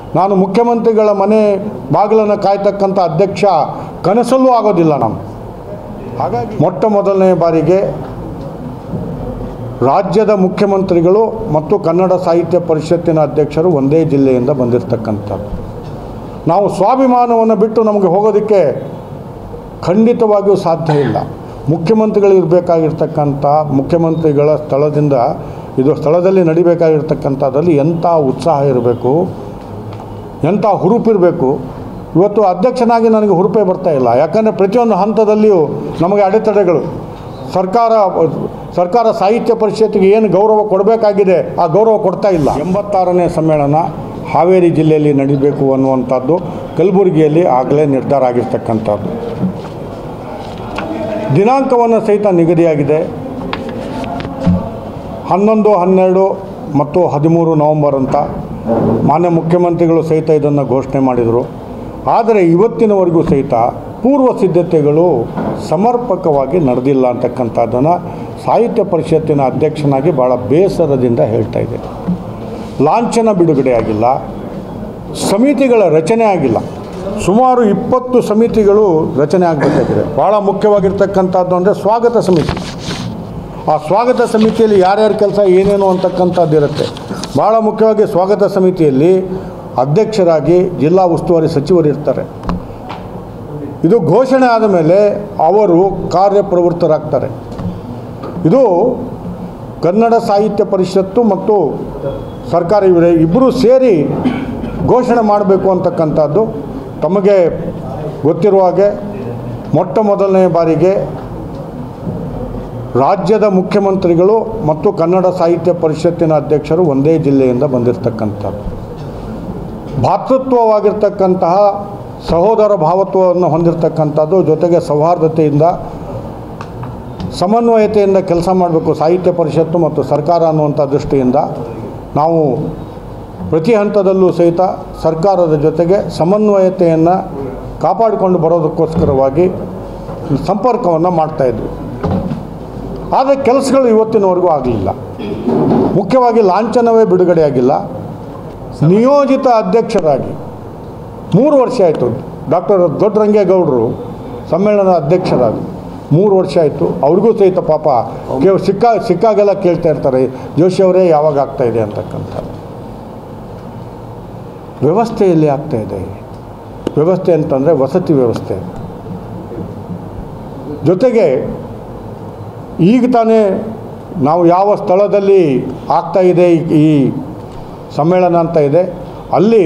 ನಾನು ಮುಖ್ಯಮಂತ್ರಿಗಳ ಮನೆ ಬಾಗಿಲನ್ನು ಕಾಯ್ತಕ್ಕಂಥ ಅಧ್ಯಕ್ಷ ಕನಸಲ್ಲೂ ಆಗೋದಿಲ್ಲ ನಾನು ಹಾಗಾಗಿ ಮೊಟ್ಟ ಮೊದಲನೇ ಬಾರಿಗೆ ರಾಜ್ಯದ ಮುಖ್ಯಮಂತ್ರಿಗಳು ಮತ್ತು ಕನ್ನಡ ಸಾಹಿತ್ಯ ಪರಿಷತ್ತಿನ ಅಧ್ಯಕ್ಷರು ಒಂದೇ ಜಿಲ್ಲೆಯಿಂದ ಬಂದಿರತಕ್ಕಂಥದ್ದು ನಾವು ಸ್ವಾಭಿಮಾನವನ್ನು ಬಿಟ್ಟು ನಮಗೆ ಹೋಗೋದಕ್ಕೆ ಖಂಡಿತವಾಗಿಯೂ ಸಾಧ್ಯ ಇಲ್ಲ ಮುಖ್ಯಮಂತ್ರಿಗಳು ಇರಬೇಕಾಗಿರ್ತಕ್ಕಂಥ ಮುಖ್ಯಮಂತ್ರಿಗಳ ಸ್ಥಳದಿಂದ ಇದು ಸ್ಥಳದಲ್ಲಿ ನಡಿಬೇಕಾಗಿರ್ತಕ್ಕಂಥದ್ದಲ್ಲಿ ಎಂಥ ಉತ್ಸಾಹ ಇರಬೇಕು ಎಂಥ ಹುರುಪಿರಬೇಕು ಇವತ್ತು ಅಧ್ಯಕ್ಷನಾಗಿ ನನಗೆ ಹುರುಪೇ ಬರ್ತಾ ಇಲ್ಲ ಯಾಕಂದರೆ ಪ್ರತಿಯೊಂದು ಹಂತದಲ್ಲಿಯೂ ನಮಗೆ ಅಡೆತಡೆಗಳು ಸರ್ಕಾರ ಸರ್ಕಾರ ಸಾಹಿತ್ಯ ಪರಿಷತ್ತಿಗೆ ಏನು ಗೌರವ ಕೊಡಬೇಕಾಗಿದೆ ಆ ಗೌರವ ಕೊಡ್ತಾ ಇಲ್ಲ ಎಂಬತ್ತಾರನೇ ಸಮ್ಮೇಳನ ಹಾವೇರಿ ಜಿಲ್ಲೆಯಲ್ಲಿ ನಡೀಬೇಕು ಅನ್ನುವಂಥದ್ದು ಕಲಬುರಗಿಯಲ್ಲಿ ಆಗಲೇ ನಿರ್ಧಾರ ಆಗಿರ್ತಕ್ಕಂಥದ್ದು ದಿನಾಂಕವನ್ನು ಸಹಿತ ನಿಗದಿಯಾಗಿದೆ ಹನ್ನೊಂದು ಹನ್ನೆರಡು ಮತ್ತು ಹದಿಮೂರು ನವಂಬರ್ ಅಂತ ಮಾನ್ಯ ಮುಖ್ಯಮಂತ್ರಿಗಳು ಸಹಿತ ಇದನ್ನು ಘೋಷಣೆ ಮಾಡಿದರು ಆದರೆ ಇವತ್ತಿನವರೆಗೂ ಸಹಿತ ಪೂರ್ವ ಸಿದ್ಧತೆಗಳು ಸಮರ್ಪಕವಾಗಿ ನಡೆದಿಲ್ಲ ಅಂತಕ್ಕಂಥದ್ದನ್ನು ಸಾಹಿತ್ಯ ಪರಿಷತ್ತಿನ ಅಧ್ಯಕ್ಷನಾಗಿ ಭಾಳ ಬೇಸರದಿಂದ ಹೇಳ್ತಾ ಇದೆ ಲಾಂಛನ ಬಿಡುಗಡೆ ಆಗಿಲ್ಲ ಸಮಿತಿಗಳ ರಚನೆ ಆಗಿಲ್ಲ ಸುಮಾರು ಇಪ್ಪತ್ತು ಸಮಿತಿಗಳು ರಚನೆ ಆಗಬೇಕಾಗಿದೆ ಭಾಳ ಮುಖ್ಯವಾಗಿರ್ತಕ್ಕಂಥದ್ದು ಅಂದರೆ ಸ್ವಾಗತ ಸಮಿತಿ ಆ ಸ್ವಾಗತ ಸಮಿತಿಯಲ್ಲಿ ಯಾರ್ಯಾರ ಕೆಲಸ ಏನೇನು ಅಂತಕ್ಕಂಥದ್ದು ಇರುತ್ತೆ ಭಾಳ ಮುಖ್ಯವಾಗಿ ಸ್ವಾಗತ ಸಮಿತಿಯಲ್ಲಿ ಅಧ್ಯಕ್ಷರಾಗಿ ಜಿಲ್ಲಾ ಉಸ್ತುವಾರಿ ಸಚಿವರು ಇರ್ತಾರೆ ಇದು ಘೋಷಣೆ ಆದ ಮೇಲೆ ಅವರು ಕಾರ್ಯಪ್ರವೃತ್ತರಾಗ್ತಾರೆ ಇದು ಕನ್ನಡ ಸಾಹಿತ್ಯ ಪರಿಷತ್ತು ಮತ್ತು ಸರ್ಕಾರ ಇವರೇ ಇಬ್ಬರು ಸೇರಿ ಘೋಷಣೆ ಮಾಡಬೇಕು ಅಂತಕ್ಕಂಥದ್ದು ತಮಗೆ ಗೊತ್ತಿರುವ ಹಾಗೆ ಮೊಟ್ಟ ಮೊದಲನೇ ಬಾರಿಗೆ ರಾಜ್ಯದ ಮುಖ್ಯಮಂತ್ರಿಗಳು ಮತ್ತು ಕನ್ನಡ ಸಾಹಿತ್ಯ ಪರಿಷತ್ತಿನ ಅಧ್ಯಕ್ಷರು ಒಂದೇ ಜಿಲ್ಲೆಯಿಂದ ಬಂದಿರತಕ್ಕಂಥದ್ದು ಭಾತೃತ್ವವಾಗಿರ್ತಕ್ಕಂತಹ ಸಹೋದರ ಭಾವತ್ವವನ್ನು ಹೊಂದಿರತಕ್ಕಂಥದ್ದು ಜೊತೆಗೆ ಸೌಹಾರ್ದತೆಯಿಂದ ಸಮನ್ವಯತೆಯಿಂದ ಕೆಲಸ ಮಾಡಬೇಕು ಸಾಹಿತ್ಯ ಪರಿಷತ್ತು ಮತ್ತು ಸರ್ಕಾರ ಅನ್ನುವಂಥ ದೃಷ್ಟಿಯಿಂದ ನಾವು ಪ್ರತಿ ಹಂತದಲ್ಲೂ ಸಹಿತ ಸರ್ಕಾರದ ಜೊತೆಗೆ ಸಮನ್ವಯತೆಯನ್ನು ಕಾಪಾಡಿಕೊಂಡು ಬರೋದಕ್ಕೋಸ್ಕರವಾಗಿ ಸಂಪರ್ಕವನ್ನು ಮಾಡ್ತಾಯಿದ್ವಿ ಆದರೆ ಕೆಲಸಗಳು ಇವತ್ತಿನವರೆಗೂ ಆಗಲಿಲ್ಲ ಮುಖ್ಯವಾಗಿ ಲಾಂಛನವೇ ಬಿಡುಗಡೆಯಾಗಿಲ್ಲ ನಿಯೋಜಿತ ಅಧ್ಯಕ್ಷರಾಗಿ ಮೂರು ವರ್ಷ ಆಯಿತು ಡಾಕ್ಟರ್ ದೊಡ್ಡರಂಗೇಗೌಡರು ಸಮ್ಮೇಳನದ ಅಧ್ಯಕ್ಷರಾಗಿ ಮೂರು ವರ್ಷ ಆಯಿತು ಅವ್ರಿಗೂ ಸಹಿತ ಪಾಪ ಕೇವ್ ಸಿಕ್ಕ ಸಿಕ್ಕಾಗೆಲ್ಲ ಕೇಳ್ತಾ ಇರ್ತಾರೆ ಜೋಶಿ ಅವರೇ ಯಾವಾಗ ಆಗ್ತಾ ಇದೆ ಅಂತಕ್ಕಂಥ ವ್ಯವಸ್ಥೆಯಲ್ಲಿ ಆಗ್ತಾ ಇದೆ ವ್ಯವಸ್ಥೆ ಅಂತಂದರೆ ವಸತಿ ವ್ಯವಸ್ಥೆ ಜೊತೆಗೆ ಈಗ ತಾನೇ ನಾವು ಯಾವ ಸ್ಥಳದಲ್ಲಿ ಆಗ್ತಾ ಇದೆ ಈ- ಈ ಸಮ್ಮೇಳನ ಅಂತ ಇದೆ ಅಲ್ಲಿ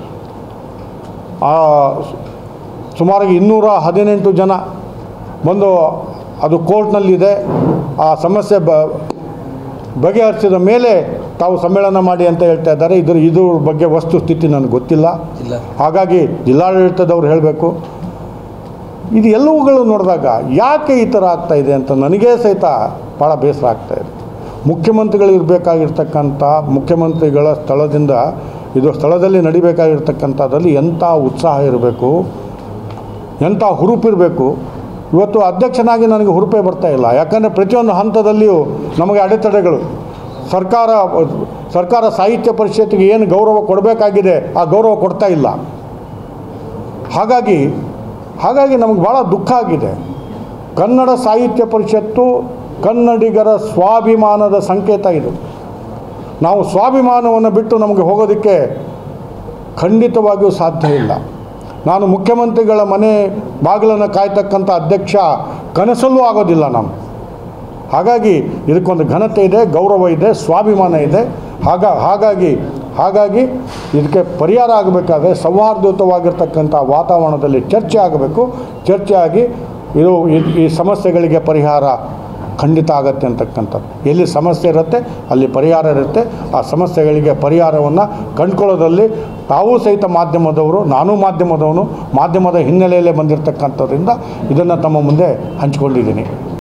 ಆ ಸುಮಾರು ಇನ್ನೂರ ಹದಿನೆಂಟು ಜನ ಬಂದು ಅದು ಕೋರ್ಟ್ನಲ್ಲಿದೆ ಆ ಸಮಸ್ಯೆ ಬ ಬಗೆಹರಿಸಿದ ಮೇಲೆ ತಾವು ಸಮ್ಮೇಳನ ಮಾಡಿ ಅಂತ ಹೇಳ್ತಾ ಇದ್ದಾರೆ ಇದ್ರ ಇದ್ರ ಬಗ್ಗೆ ವಸ್ತುಸ್ಥಿತಿ ನನಗೆ ಗೊತ್ತಿಲ್ಲ ಹಾಗಾಗಿ ಜಿಲ್ಲಾಡಳಿತದವ್ರು ಹೇಳಬೇಕು ಇದು ಎಲ್ಲವುಗಳು ನೋಡಿದಾಗ ಯಾಕೆ ಈ ಥರ ಆಗ್ತಾ ಇದೆ ಅಂತ ನನಗೇ ಸಹಿತ ಭಾಳ ಬೇಸರ ಆಗ್ತಾ ಇದೆ ಮುಖ್ಯಮಂತ್ರಿಗಳು ಇರಬೇಕಾಗಿರ್ತಕ್ಕಂಥ ಮುಖ್ಯಮಂತ್ರಿಗಳ ಸ್ಥಳದಿಂದ ಇದು ಸ್ಥಳದಲ್ಲಿ ನಡಿಬೇಕಾಗಿರ್ತಕ್ಕಂಥದ್ದಲ್ಲಿ ಎಂಥ ಉತ್ಸಾಹ ಇರಬೇಕು ಎಂಥ ಹುರುಪಿರಬೇಕು ಇವತ್ತು ಅಧ್ಯಕ್ಷನಾಗಿ ನನಗೆ ಹುರುಪೇ ಬರ್ತಾ ಇಲ್ಲ ಯಾಕಂದರೆ ಪ್ರತಿಯೊಂದು ಹಂತದಲ್ಲಿಯೂ ನಮಗೆ ಅಡೆತಡೆಗಳು ಸರ್ಕಾರ ಸರ್ಕಾರ ಸಾಹಿತ್ಯ ಪರಿಷತ್ತಿಗೆ ಏನು ಗೌರವ ಕೊಡಬೇಕಾಗಿದೆ ಆ ಗೌರವ ಕೊಡ್ತಾ ಇಲ್ಲ ಹಾಗಾಗಿ ಹಾಗಾಗಿ ನಮಗೆ ಭಾಳ ದುಃಖ ಆಗಿದೆ ಕನ್ನಡ ಸಾಹಿತ್ಯ ಪರಿಷತ್ತು ಕನ್ನಡಿಗರ ಸ್ವಾಭಿಮಾನದ ಸಂಕೇತ ಇದು ನಾವು ಸ್ವಾಭಿಮಾನವನ್ನು ಬಿಟ್ಟು ನಮಗೆ ಹೋಗೋದಕ್ಕೆ ಖಂಡಿತವಾಗಿಯೂ ಸಾಧ್ಯ ಇಲ್ಲ ನಾನು ಮುಖ್ಯಮಂತ್ರಿಗಳ ಮನೆ ಬಾಗಿಲನ್ನು ಕಾಯ್ತಕ್ಕಂಥ ಅಧ್ಯಕ್ಷ ಕನಸಲ್ಲೂ ಆಗೋದಿಲ್ಲ ನಾನು ಹಾಗಾಗಿ ಇದಕ್ಕೊಂದು ಘನತೆ ಇದೆ ಗೌರವ ಇದೆ ಸ್ವಾಭಿಮಾನ ಇದೆ ಹಾಗ ಹಾಗಾಗಿ ಹಾಗಾಗಿ ಇದಕ್ಕೆ ಪರಿಹಾರ ಆಗಬೇಕಾದ್ರೆ ಸೌಹಾರ್ದಯುತವಾಗಿರ್ತಕ್ಕಂಥ ವಾತಾವರಣದಲ್ಲಿ ಚರ್ಚೆ ಆಗಬೇಕು ಚರ್ಚೆ ಆಗಿ ಇದು ಈ- ಈ ಸಮಸ್ಯೆಗಳಿಗೆ ಪರಿಹಾರ ಖಂಡಿತ ಆಗತ್ತೆ ಅಂತಕ್ಕಂಥದ್ದು ಎಲ್ಲಿ ಸಮಸ್ಯೆ ಇರುತ್ತೆ ಅಲ್ಲಿ ಪರಿಹಾರ ಇರುತ್ತೆ ಆ ಸಮಸ್ಯೆಗಳಿಗೆ ಪರಿಹಾರವನ್ನು ಕಂಡುಕೊಳ್ಳೋದ್ರಲ್ಲಿ ತಾವೂ ಸಹಿತ ಮಾಧ್ಯಮದವರು ನಾನೂ ಮಾಧ್ಯಮದವನು ಮಾಧ್ಯಮದ ಹಿನ್ನೆಲೆಯಲ್ಲೇ ಬಂದಿರತಕ್ಕಂಥದ್ರಿಂದ ಇದನ್ನು ತಮ್ಮ ಮುಂದೆ ಹಂಚ್ಕೊಂಡಿದ್ದೀನಿ